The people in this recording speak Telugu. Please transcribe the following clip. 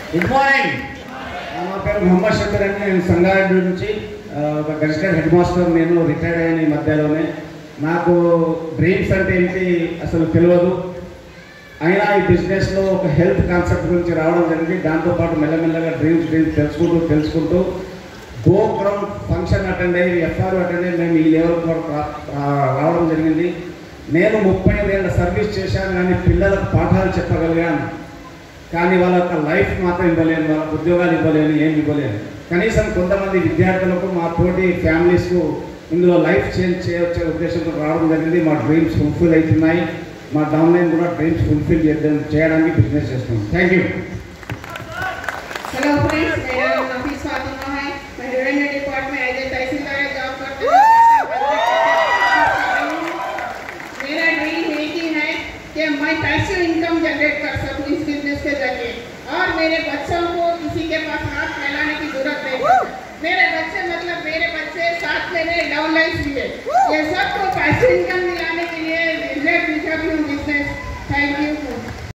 గుడ్ మార్నింగ్ నా పేరు మొహమ్మద్ షబీర్ అండి నేను సంగారెడ్డి నుంచి ఆ, ఒక గజిటెడ్ హెడ్ మాస్టర్ నేను రిటైర్డ్ అయిన ఈ మధ్యలోనే నాకు డ్రీమ్స్ అంటే ఏంటి అసలు తెలియదు అయినా ఈ బిజినెస్లో ఒక హెల్త్ కాన్సెప్ట్ గురించి రావడం జరిగింది దాంతోపాటు మెల్లమెల్లగా డ్రీమ్స్ డ్రీమ్స్ తెలుసుకుంటూ తెలుసుకుంటూ గోపురం ఫంక్షన్ అటెండ్ అయ్యి ఎఫ్ఆర్ అటెండ్ అయ్యి మేము ఈ లెవెల్ వరకు రా- రా- రావడం జరిగింది నేను ముప్పై ఐదేళ్ళ సర్వీస్ చేశాను కానీ పిల్లలకు పాఠాలు చెప్పగలిగాను కానీ వాళ్ళ యొక్క లైఫ్ మాత్రం ఇవ్వలేను వాళ్ళకి ఉద్యోగాలు ఇవ్వలేను ఏం ఇవ్వలేను కనీసం కొంతమంది విద్యార్థులకు మా తోటి ఫ్యామిలీస్కు ఇందులో లైఫ్ చేంజ్ చేయవచ్చే ఉద్దేశంతో రావడం జరిగింది మా డ్రీమ్స్ ఫుల్ఫిల్ అవుతున్నాయి మా డౌన్లైన్ కూడా డ్రీమ్స్ ఫుల్ఫిల్ చేయడానికి బిజినెస్ చేస్తున్నాం థ్యాంక్ యూ हेलो फ्रेंड्स मेरा नाम नफीस फातिमा है मैं revenue department as a tehsildar job करती हूँ मेरा ड्रीम एक ही है कि मैं पैसिव इनकम जनरेट कर सकूँ इस बिजनेस के जरिए और मेरे बच्चों को किसी के पास हाथ फैलाने की जरूरत नहीं है मेरे बच्चे मतलब मेरे बच्चे साथ में मेरे डाउनलाइंस भी है ये सब